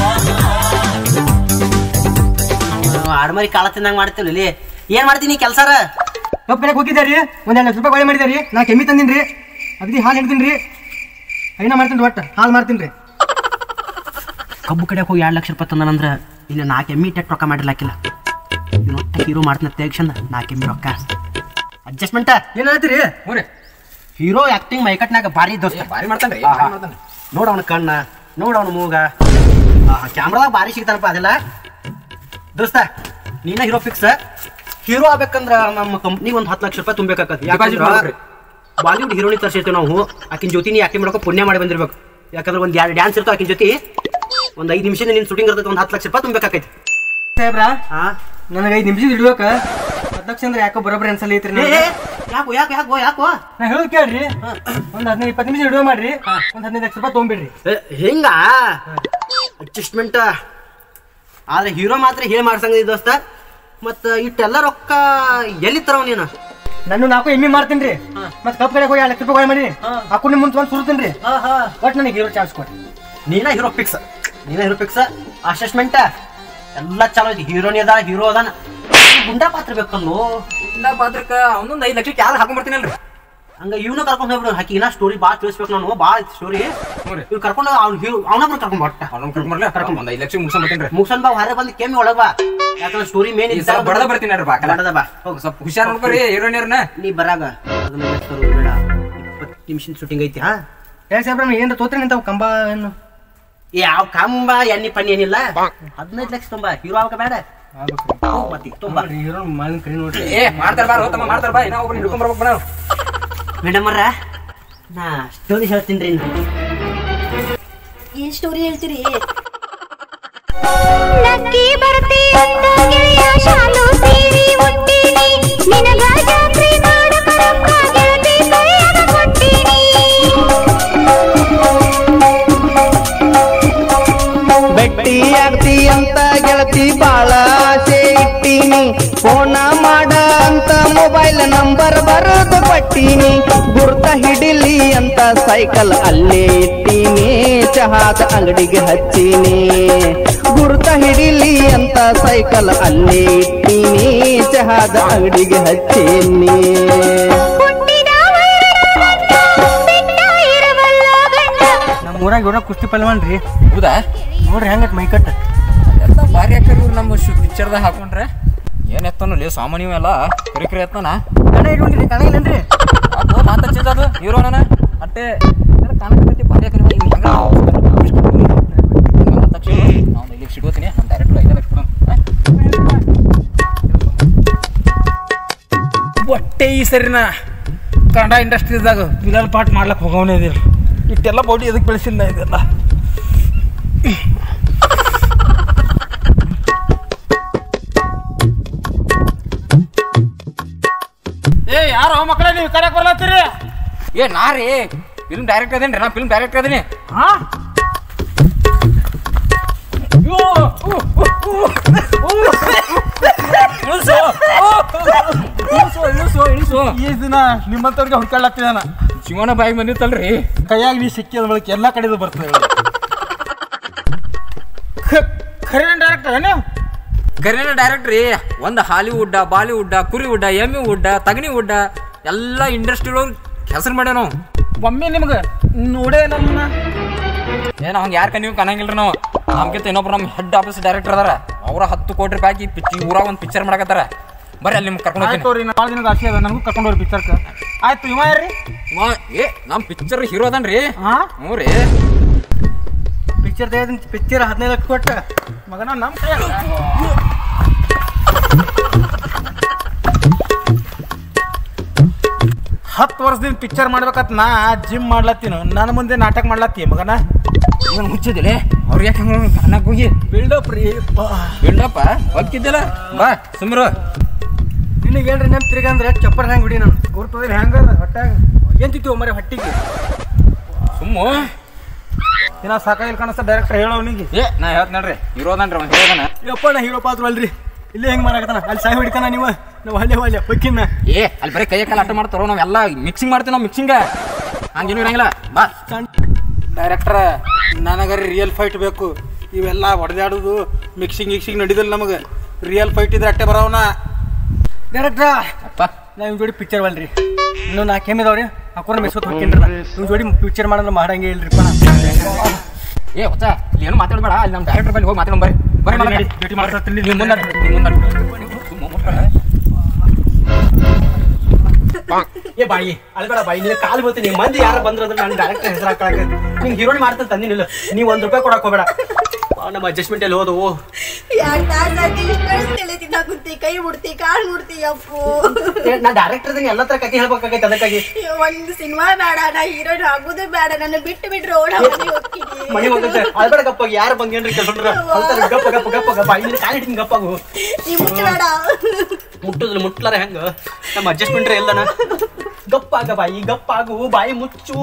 ಆಡ್ಮರಿ ಕಾಳ ತಿಂದಂಗ ಮಾಡ್ತೀವಿ ಇಲ್ಲಿ ಏನ್ ಮಾಡ್ತೀನಿ ಕೆಲ್ಸಾರ ಕಬ್ಬು ಕಡೆಗೆ ಹೋಗಿದ್ದಾರಿ ಒಂದ್ ಎರಡು ಲಕ್ಷ ರೂಪಾಯಿ ಕೊಳೆ ಮಾಡಿದಾರಿ ನಾ ಕೆಮ್ಮಿ ತಂದಿನ್ರಿ ಅಗದಿ ಹಾಲು ಹಿಡ್ತೀನಿ ರೀ ಐನ ಮಾಡ್ತೀನಿ ಒಟ್ಟು ಹಾಲು ಮಾಡ್ತೀನಿ ರೀ ಕಬ್ಬು ಕಡೆ ಹೋಗಿ ಎರಡು ಲಕ್ಷ ರೂಪಾಯಿ ತಂದನಂದ್ರ ಇಲ್ಲಿ ನಾಲ್ಕು ಎಮ್ಮಿ ಟೆಕ್ ರೊಕ್ಕ ಮಾಡಿರ್ಲಾಕಿಲ್ಲ ಇನ್ನು ಒಟ್ಟ ಹೀರೋ ಮಾಡ್ತೀನಿ ತೆಗ್ಸಂದ ನಾಲ್ಕು ಎಮ್ಮಿ ರೊಕ್ಕ ಅಡ್ಜಸ್ಟ್ಮೆಂಟ ಏನ್ ಹೇಳ್ತೀರಿ ಹ್ಞೂ ರೀ ಹೀರೋ ಆಕ್ಟಿಂಗ್ ಮೈಕಟ್ನಾಗ ಭಾರಿ ದೋಸ್ತ ಭಾರಿ ಮಾಡ್ತಾನ್ರಿ ಆಹಾ. ನೋಡ್ ಅವನ ಕಣ್ಣ ನೋಡ್ ಅವನ ಮೂಗ ಕ್ಯಾಮ್ರಾದಾಗ ಭಾರಿ ಸಿಗ್ತಾನಪ್ಪ ಅದೆಲ್ಲ ದೋಸ್ತ ನೀನ ಹೀರೋ ಫಿಕ್ಸ್ ಹೀರೋ ಆಗ್ಬೇಕಂದ್ರ ನಮ್ಮ ಕಂಪ್ನಿ ಒಂದ್ ಹತ್ತು ಲಕ್ಷ ರೂಪಾಯಿ ತುಂಬಬೇಕಾಗತ್ತೆ Deposit ಮಾಡ್ಬೇಕ್ರಿ. ಬಾಲಿವುಡ್ ಹೀರೋನಿ ತರ್ಸಿರ್ತೀವಿ ನಾವು ಆಕಿನ ಜೊತೆ ನೀ ಆಕ್ಟಿಂಗ್ ಮಾಡ್ಕೊ ಪುಣ್ಯ ಮಾಡಿ ಬಂದಿರ್ಬೇಕು ಯಾಕಂದ್ರೆ ಒಂದ್ ಎರಡು ಡ್ಯಾನ್ಸ್ ಇರ್ತಾವ ಆಕಿನ ಜೊತೆ ಒಂದ್ ಐದು ನಿಮಿಷದ ನಿನ್ ಶೂಟಿಂಗ್ ಇರ್ತೈತೆ ಒಂದ್ ಹತ್ತು ಲಕ್ಷ ರೂಪಾಯಿ ತುಂಬಬೇಕಾಕೈತಿ ಸಾಹೇಬ್ರ ಹಾ ನನಗೆ ಐದು ನಿಮಿಷ ಇಡ್ಬೇಕ ಹತ್ತು ಲಕ್ಷ ಅಂದ್ರೆ ಯಾಕೋ ಬರೋಬ್ಬರಿ ಅನ್ಸಲ್ಲ ಐತ್ರಿ ಏ, ಏ, ಯಾಕೋ ಯಾಕೋ ಯಾಕೋ ಯಾಕೋ ನಾ ಹೇಳೋದು ಕೇಳ್ರಿ ಒಂದ್ ಹದಿನೈದು ಇಪ್ಪತ್ತು ನಿಮಿಷ ಇಡುವ ಮಾಡ್ರಿ ಒಂದ್ ಹದಿನೈದು ಲಕ್ಷ ರೂಪಾಯಿ ತೊಗೊಂಬಿಡ್ರಿ ಏ, ಹಿಂಗ ಅಡ್ಜಸ್ಟ್ಮೆಂಟ್ ಆದ್ರೆ ಹೀರೋ ಮಾತ್ರ ಹೇಳಿ ಮಾಡ್ಸಂಗ ದೋಸ್ತ ಮತ್ತ ಇಟ್ಟೆಲ್ಲ ರೊಕ್ಕ ಎಲ್ಲಿ ತರವ ನೀನು ನಾನು ನಾಲ್ಕು ಎಮ್ಮಿ ಮಾಡ್ತೀನಿ ರೀ ಮತ್ತೆ ಕಪ್ ಕಡೆ ಹೋಗಿ ಎರಡು ಲಕ್ಷ ರೂಪಾಯಿ ಮಾಡಿ ಹಾಕೊಂಡು ಮುಂದೆ ಬಂದು ಸುರ್ತೀನಿ ರೀ ಒಟ್ಟು ನನಗೆ ಹೀರೋ ಚಾನ್ಸ್ ಕೊಡಿ ನೀನ ಹೀರೋ ಫಿಕ್ಸ್ ನೀನ ಹೀರೋ ಫಿಕ್ಸ್ ಅಸೆಸ್ಮೆಂಟ್ ಎಲ್ಲ ಚಲೋ ಐತಿ ಹೀರೋನಿ ಅದ ಹೀರೋ ಅದಾನ ಗುಂಡಾ ಪಾತ್ರ ಬೇಕಲ್ಲು ಇಲ್ಲ ಪಾತ್ರಕ್ಕ ಅವನೊಂದ್ ಐದ್ ಲಕ್ಷಕ್ಕೆ ಯಾರು ಹಾಕೊಂಡ್ಬರ್ತೀನಲ್ರಿ ಹಂಗ ಇವನು ಕರ್ಕೊಂಡು ಹೋಗ್ಬಿಡು ಹಾಕಿ ಇನ್ನ ಸ್ಟೋರಿ ಭಾಳ ತಿಳಿಸ್ಬೇಕು ನಾನು ಭಾಳ ಸ್ಟೋರಿ ಇವ್ ಕರ್ಕೊಂಡು ಅವ್ನು ಹೀರೋ ಅವನೊಬ್ರು ಕರ್ಕೊಂಡ್ ಬಟ್ಟ ಅವ್ನ ಕರ್ಕೊಂಡ್ಬರ್ಲ ಕರ್ಕೊಂಡ್ ಒಂದ್ ಐದ್ ಲಕ್ಷ ಮುಗಿಸ್ಕೊಂಡ್ಬರ್ತೀನಿ ಮುಗ್ಸನ್ ಬಾ ಹೊರ ಬಂದು ಕೆಮ್ಮಿ ಒಳಗ್ ಬಾ ಯಾಕಂದ್ರೆ ಸ್ಟೋರಿ ಮೇನ್ ಈ ಸಲ ಬಡದ ಬರ್ತೀನಿ ನೋಡ್ರಿ ಬಾಕಲ ಬಡದ ಬಾ ಹೋಗು ಸ್ವಲ್ಪ ಹುಷಾರ್ ನೋಡ್ಕೊರಿ ಹೀರೋನಿಯರ್ನ ನೀ ಬರಾಗ ಅದನ್ನ ತರೋದು ಬೇಡ ಇಪ್ಪತ್ತು ನಿಮಿಷದ ಶೂಟಿಂಗ್ ಐತಿ ಹಾ ಹೇಳಿ ಸಾಹೇಬ್ರ ಏನು ತೋತ್ರಿ ನಿಂತಾವ ಕಂಬ ಏನು ಯಾವ ಕಂಬ ಎಣ್ಣಿ ಪಣ್ಣಿ ಏನಿಲ್ಲ ಹದಿನೈದು ಲಕ್ಷ ತುಂಬ ಹೀರೋ ಆಗ ಬೇಡ ಹೋಗ್ ಮತ್ತಿ ತುಂಬ ಹೀರೋ ಮಾಲಿನ ಕೈ ನೋಡ್ರಿ ಏ ಮಾಡ್ತಾರ ಬಾ ತಮ್ಮ ಮಾಡ್ತಾರ ಬಾ ಇನ್ನೂ ಒಬ್ರು ಹಿಡ್ಕೊಂಡ್ ಬರ್ಬೇಕು ನಾವು ಮೇಡಮ್ ಅವ್ರ ನಾ ಸ್ಟೋರಿ ಹೇಳ್ತೀನಿ ರೀ ಏನ್ ಸ್ಟೋರಿ ಹೇಳ್ತೀರಿ ನಕ್ಕಿ ಬರ್ತಿ ಅಂತ ಗೆಳೆಯ ಶಾಲು ಸೀರಿ ಮುಟ್ಟಿನಿ ನಿನಗ ಜಾತ್ರೆ ಮಾಡಕ ರೊಕ್ಕ ಗೆಳತಿ ಕೈಯಾಗ ಕೊಟ್ಟಿನಿ ಭೇಟಿಯಾಗ್ತಿ ಅಂತ ಗೆಳತಿ ಬಾಳ ಆಸೆ ಇಟ್ಟೀನಿ ಫೋನ ಮಾಡ ಅಂತ ಮೊಬೈಲ್ ನಂಬರ್ ಬರೆದು ಪಟ್ಟೀನಿ ಗುರ್ತ ಹಿಡಿಲಿ ಅಂತ ಸೈಕಲ್ ಅಲ್ಲೇ ಇಟ್ಟೀನಿ ಚಹಾದ ಅಂಗಡಿಗೆ ಹಚ್ಚೀನಿ ಗುರ್ತ ಹಿಡಿಲಿ ಅಂತ ಸೈಕಲ್ ಅಲ್ಲೇ ಇಟ್ಟೀನಿ ಚಹಾದ ಅಂಗಡಿಗೆ ಹಚ್ಚೀನಿ ಹುಟ್ಟಿದ ವೈರಗಂಡ, ಬಿಟ್ಟ ಇರವಲ್ಲ ಗಂಡ ನಮ್ಮ ಊರಾಗ ಇವ್ರ ಕುಸ್ತಿ ಪಲ್ವಾನ್ ರೀ ಹೌದಾ ನೋಡ್ರಿ ಹೆಂಗಟ್ ಮೈಕಟ್ ಎಲ್ಲ ಭಾರಿ ಹಾಕ್ಯಾರ ಇವ್ರು ನಮ್ಮ ಪಿಕ್ಚರ್ದಾಗ ಹಾಕೊಂಡ್ರೆ ಏನ್ ಎತ್ತನಲ್ಲಿ ಸಾಮಾನ್ಯ ಎಲ್ಲ ಕಿರಿಕಿರಿ ಎತ್ತನ ಕಣ ಇಟ್ಕೊಂಡ್ರಿ ಕಣ ಇಲ್ಲನ್ರಿ ಅದು ಮಾತ ಚೇಂಜ್ ಅದು ಹೀರೋ ನನ್ನ ಅಟ್ಟೆ ಕಾಣಕತ್ತೈತಿ ಭಾರಿ ಹಾಕ್ಯಾರ ಇವ್ರು ಹೆಂಗ ಹತ್ತು ಲಕ್ಷ ನಾವು ಐದು ಲಕ್ಷ ಇಡ್ಕೋತೀನಿ ನಾನು ಡೈರೆಕ್ಟ್ ಐದು ಲಕ್ಷ ಕೊಡೋಣ ಒಟ್ಟೆ ಈ ಸರಿನ ಕನ್ನಡ ಇಂಡಸ್ಟ್ರಿದಾಗ ವಿಲಲ್ ಪಾಟ್ ಮಾಡ್ಲಕ್ ಹೋಗವನೇ ಇದಿಲ್ಲ ಇಷ್ಟೆಲ್ಲ ಬಾಡಿ ಎದಕ್ಕೆ ಬೆಳೆಸಿಲ್ಲ ಇದೆಲ್ಲ ಏ ಯಾರೋ ಮಕ್ಕಳೇ ನೀವು ಕರೆಯಕ್ ಬರ್ಲತ್ತೀರಿ ಏ ನಾ ರೀ ಫಿಲ್ಮ್ ಡೈರೆಕ್ಟ್ ಅದೇನ್ರಿ ನಾ ಫಿಲ್ಮ್ ಡೈರೆಕ್ಟ್ ಅದೀನಿ ಹಾ ಅಯ್ಯೋ, ಉ, ಉ, ಉ, ಉ. ಇಳಿಸು ಇಳಿಸು ಇಳಿಸು ಇಳಿಸು ಈ ದಿನ ನಿಮ್ಮಂತವ್ರಿಗೆ ಹುಡ್ಕಾಡ್ಲತ್ತಿದಾನ ಶಿವನ ಬಾಯಿಗೆ ಬಂದಿತ್ತಲ್ರಿ ಕೈಯಾಗಿ ನೀ ಸಿಕ್ಕಿದ ಬಳಿಕ ಎಲ್ಲ ಕಡೆದು ಬರ್ತದೆ ಖರೆ ಡೈರೆಕ್ಟರ್ ಏನು ಕರೀನ ಡೈರೆಕ್ಟ್ ರೀ ಒಂದು ಹಾಲಿವುಡ್ ಬಾಲಿವುಡ್ ಕುರಿವುಡ್ ಎಮ್ಮಿ ವುಡ್ ತಗಣಿ ವುಡ್ ಎಲ್ಲ ಇಂಡಸ್ಟ್ರಿ ಹೆಸರು ಮಾಡ್ಯಾವ ನಾವು ಒಮ್ಮೆ ನಿಮ್ಗೆ ನೋಡೇ ಇಲ್ಲ ನನ್ನ ಏನ ಹಂಗೆ ಯಾರ ನೀವು ಕನಂಗಿಲ್ರಿ ನಾವು ನಮ್ಗಿಂತ ಇನ್ನೊಬ್ರು ನಮ್ಮ ಹೆಡ್ ಆಫೀಸ್ ಡೈರೆಕ್ಟರ್ ಅದಾರ ಅವ್ರ ಹತ್ತು ಕೋಟಿ ರೂಪಾಯಿ ಹಾಕಿ ಪಿಚ್ ಊರಾಗ ಒಂದು ಪಿಕ್ಚರ್ ಮಾಡಕತ್ತಾರ ಬರ್ರಿ ಅಲ್ಲಿ ನಿಮ್ಗೆ ಕರ್ಕೊಂಡು ಹೋಗ್ತೀನಿ ಆಯ್ತು ರೀ ಭಾಳ ದಿನದ ಆಸೆ ಅದ ನನಗೂ ಕರ್ಕೊಂಡು ಹೋಗ್ರಿ ಪಿಕ್ಚರ್ಕ ಆಯ್ತು ಇವ ಯಾರ್ರಿ ಇವ ಏ ನಮ್ಮ ಪಿಕ್ಚರ್ ಹೀರೋ ಅದನ್ರಿ ಹಾ ಹ್ಞೂ ರೀ ಪಿಕ್ಚರ್ ತೆಗೆದ ಪಿಕ್ಚರ್ ಹದಿನೈದು ಲಕ್ಷ ಕೊಟ್ಟ ಮಗನ ನಮ್ಮ ಕೈ ಹತ್ತು ವರ್ಷದಿಂದ ಪಿಕ್ಚರ್ ಮಾಡ್ಬೇಕತ್ ನಾ ಜಿಮ್ ಮಾಡ್ಲತ್ತೀನು ನನ್ನ ಮುಂದೆ ನಾಟಕ ಮಾಡ್ಲತ್ತಿ ಮಗನ ಇವನು ಮುಚ್ಚಿದಿಲೆ ಅವ್ರು ಯಾಕೆ ಹಂಗೆ ಅನ್ನಕ್ಕೆ ಹೋಗಿ ಬಿಲ್ಡಪ್ ರೀ ಬಿಲ್ಡಪ್ಪ ಹೊಕ್ಕಿದ್ದಿಲ್ಲ ಬಾ ಸುಮ್ರು ನಿನಗೆ ಏನ್ರಿ ನೆಮ್ ತಿರ್ಗಂದ್ರೆ ಚಪ್ಪರ್ ಹೆಂಗ್ ಬಿಡಿ ನಾನು ಗುರ್ತದಿಲ್ಲ ಹೆಂಗ ಹೊಟ್ಟಾಗ ಏನ್ ತಿಂತೀವಿ ಮರಿ ಹೊಟ್ಟಿಗೆ ಸುಮ್ಮು ಇನ್ನ ಸಾಕಾಗಿಲ್ಲ ಕಾಣಿಸ್ತಾ ಡೈರೆಕ್ಟರ್ ಹೇಳೋನಿಗೆ ಏ ನಾ ಹೇಳ್ತ ನೋಡ್ರಿ ಹೀರೋ ಅದನ್ರಿ ಅವ್ನು ಹೀರೋದನ ಯಪ್ಪ ನಾ ಹೀರೋ ಪಾತ್ರ ಅಲ್ರಿ ಇಲ್ಲೇ ಹೆಂಗ್ ಮಾಡಕತ್ತಾನ ಅಲ್ಲಿ ಸಾಯಿ ಹೊಡಿತಾನ ನೀವು ನಾವು ಅಲ್ಲೇ ಅಲ್ಲೇ ಹೊಕ್ಕಿನ ಏ ಅಲ್ಲಿ ಬರೀ ಕೈಯ ಕಾಲ ಅಟ್ಟ ಮಾಡ್ತಾರೋ ನಾವೆಲ್ಲ ಮಿಕ್ಸಿಂಗ್ ಮಾಡ್ತೀವಿ ನಾವು ಮಿಕ್ಸಿಂಗ್ ಹಂಗೇನು ಇರಂಗಿಲ್ಲ ಬಾ ಡೈರೆಕ್ಟರ್ ನನಗರಿ ರಿಯಲ್ ಫೈಟ್ ಬೇಕು ಇವೆಲ್ಲ ಹೊಡೆದಾಡೋದು ಮಿಕ್ಸಿಂಗ್ ಗಿಕ್ಸಿಂಗ್ ನಡಿದಿಲ್ಲ ನಮಗೆ ರಿಯಲ್ ಫೈಟ್ ಇದ್ರೆ ಅಟ್ಟೆ ಬರೋವನ ಡೈರೆಕ್ಟ್ರ ಅಪ್ಪ ನಾ ಇವ್ ಜೋಡಿ ಪಿಕ್ಚರ್ ಬಲ್ರಿ ಇನ್ನು ನಾ ಕೆಮ್ಮಿದವ್ರಿ ಹಾಕೋರ್ ಮೆಸ್ಕೊತ್ ಹೋಗ್ತೀನಿ ಇವ್ ಜೋಡಿ ಪಿಕ್ಚರ್ ಮಾಡಂದ್ರೆ ಮಾಡಂಗೆ ಇಲ್ರಿಪ್ಪ ನಾ ಏ ಹೊಸ ಇಲ್ಲಿ ಏನು ಮಾತಾಡಬೇಡ ಅಲ್ಲಿ ನಮ್ಮ ಡೈರೆಕ್ಟರ್ ಬಲ್ಲಿ ಹೋಗಿ ಮಾತಾಡೋಣ ಬರ್ರಿ ಬರ್ರಿ ನಡಿ, ನಡಿ ಭೇಟಿ ಮಾಡ್ತೀನಿ. ನೀವು ಮುಂದೆ ನಡ್ರಿ, ನೀವು ಮುಂದೆ ನಡ್ರಿ. ಸುಮ್ಮ ಮುಟ್ಬೇಡ. ಏ ಬಾಯಿ ಅಲ್ಬೇಡ ಬಾಯಿ ನಿನ್ನ ಕಾಲು ಬರ್ತೀನಿ ಮಂದಿ ಯಾರು ಬಂದ್ರು ಅಂದ್ರೆ ನಾನು ಡೈರೆಕ್ಟ್ ಹೆಸರು ಹಾಕೊಳಕ ನಿಂಗೆ ಹೀರೋಣಿ ಮಾಡ್ತಾನೆ ತಂದಿನಿಲ್ಲ ನೀವು ಒಂದ್ ರೂಪಾಯಿ ಕೊಡಕ್ ಹೋಗ್ಬೇಡ ಆ, ನಮ್ಮ ಅಡ್ಜಸ್ಟ್ಮೆಂಟ್ ಎಲ್ಲಿ ಹೋದವು ಯಾಕೆ ತಾಸಾಗಿ ಇಷ್ಟು ತಲೆ ತಿನ್ನಾಕುತ್ತಿ ಕೈ ಮುಡ್ತಿ ಕಾಲ್ ಮುಡ್ತಿ ಅಪ್ಪು ನಾ ಡೈರೆಕ್ಟರ್ ಎಲ್ಲ ತರ ಕತೆ ಹೇಳ್ಬೇಕಾಗೈತೆ ಅದಕ್ಕಾಗಿ ಒಂದು ಸಿನಿಮಾ ಬೇಡ ನಾ ಹೀರೋಯಿನ್ ಆಗುದು ಬೇಡ ನನ್ನ ಬಿಟ್ಟು ಬಿಟ್ರು ಓಡ ಮನೆ ಹೋಗ್ತೀನಿ ಮಣಿ ಹೋಗುತ್ತೆ ಅಲ್ಬೇಡ ಗಪ್ಪ ಯಾರು ಬಂಗೇನ್ರಿ ಕೆಲಸಂದ್ರ ಗಪ್ಪ ಗಪ್ಪ ಗಪ್ಪ ಗಪ್ಪ ಬಾಯಿ ನಿನ್ನ ಕಾಲು ಹಿಡಿತೀನಿ ಗಪ್ಪಾಗು ನೀ ಮುಟ್ಟಬೇಡ ಮುಟ್ಟುದಿಲ್ಲ ಮುಟ್ಲಾರ ಹೆಂಗ ನಮ್ಮ ಅಡ್ಜಸ್ಟ್ಮೆಂಟ್ ಎಲ್ಲನ ಗಪ್ಪಾಗ ಬಾಯಿ ಗಪ್ಪಾಗು ಬಾಯಿ ಮುಚ್ಚು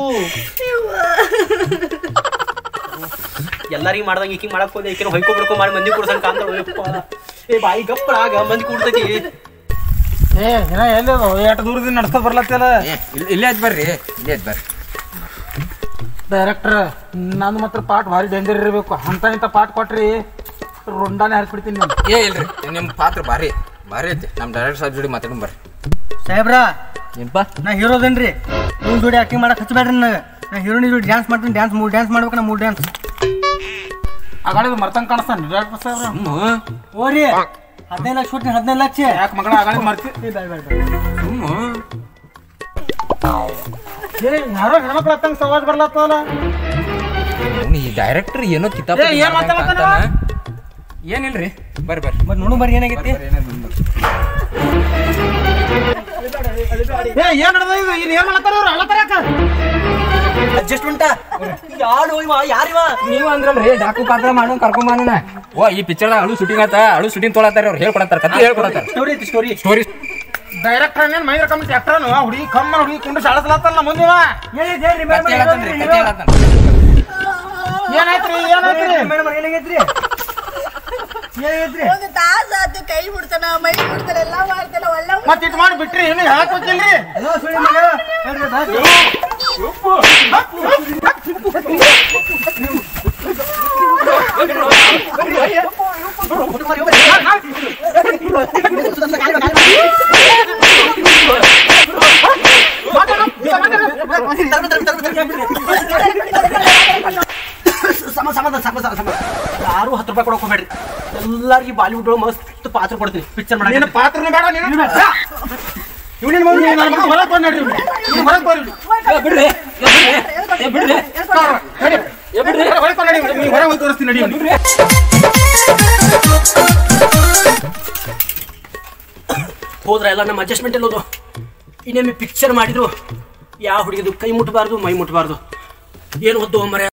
ಎಲ್ಲರಿಗೂ ಮಾಡ್ದಂಗ ಈಕಿಂಗ್ ಮಾಡಕ್ ಹೋದೆ ಈಕಿನ ಹೊಯ್ಕೊ ಬಿಡ್ಕೊ ಮಾಡಿ ಮಂದಿ ಕೊಡ್ಸಂಗ್ ಕಾಂತ ಏ ಬಾಯಿ ಗಪ್ಪಳಾಗ ಮಂದಿ ಕೂಡ್ತೈತಿ ಏ ಇನ್ನ ಎಲ್ಲಿ ಅದು ಎಷ್ಟು ದೂರದಿಂದ ನಡ್ಸ್ಕೊಂಡ್ ಬರ್ಲತ್ತಲ್ಲ ಏ ಇಲ್ಲಿ- ಇಲ್ಲೇ ಐತ್ ಬರ್ರಿ ಇಲ್ಲೇ ಐತ್ ಬರ್ರಿ ಡೈರೆಕ್ಟರ್ ನಂದು ಮಾತ್ರ ಪಾಠ ಭಾರಿ ಡೇಂಜರ್ ಇರಬೇಕು ಅಂತ ಇಂಥ ಪಾಠ ಕೊಟ್ರಿ ರುಂಡಾನೆ ಹಾರಿಸ್ಬಿಡ್ತೀನಿ ನೀವು ಏ ಇಲ್ರಿ ನಿಮ್ಮ ಪಾತ್ರ ಭಾರಿ ಭಾರಿ ಐತಿ ನಮ್ಮ ಡೈರೆಕ್ಟರ್ ಸಾಹೇಬ್ ಜೋಡಿ ಮಾತಾಡೋಣ ಬರ್ರಿ ಸಾಹೇಬ್ರ ಏನಪ್ಪ ನಾ ಹೀರೋದೇನ್ರಿ ಇವ್ ಜೋಡಿ ಆಕ್ಟಿಂಗ್ ಮಾಡಕ್ ಹಚ್ಚಬೇಡ್ರಿ ನನಗೆ ನಾ ಹೀರೋನಿ ಜೋಡಿ ಡ್ಯಾನ್ಸ್ ಮಾಡ್ತೀನಿ ಡ್ಯಾನ್ಸ್ ಮೂರು ಡ್ಯಾನ್ಸ್ ಮಾಡ್ಬೇಕು ನಾ ಮೂರು ಡ್ಯಾನ್ಸ್ ಆಗಾಡಿದ ಮರ್ತಂಗ್ ಕಾಣಿಸ್ತಾನೆ ಡೈರೆಕ್ಟರ್ ಸಾಹೇಬ್ರ ಸುಮ್ಮ ಓರಿ ಹದಿನೈದು ಲಕ್ಷ ಕೊಟ್ಟಿನಿ ಹದಿನೈದು ಲಕ್ಷ ಯಾಕೆ ಮಗಳ ಆಗಾಡಿ ಮರ್ತಿ ಏ, ಬೇಡ, ಬೇಡ, ಬೇಡ. ಸುಮ್ಮ ಏ ಯಾರೋ ಹೆಣ್ಮಕ್ಳು ಹತ್ತಂಗ್ ಸವಾಜ್ ಬರ್ಲತ್ತಲ್ಲ ಅವ್ನು ಈ ಡೈರೆಕ್ಟರ್ ಏನೋ ಕಿತಾಪ ಏ, ಏನ್ ಮಾತಾಡ್ತಾನ ಅವ? ಏನಿಲ್ರಿ ಬರ್ರಿ ಬರ್ರಿ ಮತ್ ನೋಡು ಬರ್ರಿ ಏನಾಗೈತಿ ಏ ಏನ್ ನಡೆದ ಇದು ಇಲ್ಲಿ ಏನ್ ಮಾಡತ್ತಾರ ಇವ್ರು ಅಳತಾರಕ ಅಡ್ಜಸ್ಟ್ಮೆಂಟ್ ಯಾರು ಇವ ಯಾರಿವ ನೀವು ಅಂದ್ರಲ್ರಿ ಡಾಕು ಪಾತ್ರ ಮಾಡೋ ಕರ್ಕೊಂಡ್ ಬಂದನ ಓ ಈ ಪಿಕ್ಚರ್ದಾಗ ಅಳು ಶೂಟಿಂಗ್ ಆತ ಅಳು ಶೂಟಿಂಗ್ ತೊಳತ್ತಾರ ಅವ್ರು ಹೇಳ್ಕೊಡತ್ತಾರ ಕತೆ ಹೇಳ್ಕೊಡತ್ತಾರ ಸ್ಟೋರಿ ಐತಿ ಸ್ಟೋರಿ ಸ್ಟೋರಿ ಡೈರೆಕ್ಟರ್ ಏನ್ ಮೈದ್ರ ಕಮಿಟಿ ಆಕ್ಟರ್ನು ಹುಡುಗಿ ಕಮ್ಮ ಹುಡುಗಿ ಕುಂಡು ಶಾಳಸ್ಲತ್ತಲ್ಲ ಮುಂದೆ ಇವ. ಕತೆ ಹೇಳತ್ತಾನ್ರಿ ಕತೆ ಹೇಳತ್ತಾನ ಏನಾಯ್ತ್ರಿ ಏನಾಯ್ತ್ರಿ ಮೇಡಮ್ ಏನಾಗೈತ್ರಿ ಏನಾಗೈತ್ರಿ ಒಂದು ತಾಸ ಆತು ಕೈ ಮುಡ್ತಾನ ಮೈ ಮುಡ್ತಾನ ಎಲ್ಲ ಮಾಡ್ತಾನ ಒಳ್ಳೆ ಮತ್ ಇಟ್ ಮಾಡಿ ಬಿಟ್ರಿ ಏನು ಹೇಳಕ್ ಹೋಗಿಲ್ರಿ ಹಲೋ ಸುಳಿ ಮಗ ಹೇಳ್ರಿ ಬಾ. ಸಮ ಸಮಾಧಾನ ಸಮ ಸಮ ಸಮ ಯಾರು ಹತ್ತು ರೂಪಾಯಿ ಕೊಡಕ್ ಹೋಗ್ಬೇಡ್ರಿ ಎಲ್ಲಾರ್ಗಿ ಬಾಲಿವುಡ್ ಒಳಗೆ ಮಸ್ತ್ ಪಾತ್ರ ಕೊಡ್ತೀನಿ ಪಿಕ್ಚರ್ ನಿನ್ನ ಮಾಡಕ್ಕೆ ಪಾತ್ರನೇ ಬೇಡ ನೀನು ಇವನಿನ ಮಗು ನೀನು ನನ್ನ ಮಗ ಹೊರಗೆ ಬಂದು ನಡ್ರಿ ನೀವು ಹೊರಗೆ ಬರ್ರಿ ಬಿಡ್ರಿ ಏ ಬಿಡ್ರಿ ನಡಿ. ಹೊರಗೆ ಬಂದು ನಡಿ ನೀವು ಹೊರಗೆ ಹೋಗಿ ತೋರಿಸ್ತೀನಿ ನಡಿ ಇವ್ನಿಗೆ. ಹೋದ್ರ ಎಲ್ಲ ನಮ್ಮ ಅಡ್ಜಸ್ಟ್ಮೆಂಟ್ ಎಲ್ಲೋದು ಇನ್ನೊಮ್ಮೆ ಪಿಕ್ಚರ್ ಮಾಡಿದ್ರು ಯಾವ ಹುಡುಗಿದು ಕೈ ಮುಟ್ಟಬಾರ್ದು ಮೈ ಮುಟ್ಟಬಾರ್ದು ಏನು ಹೊದ್ದು ಮರೆ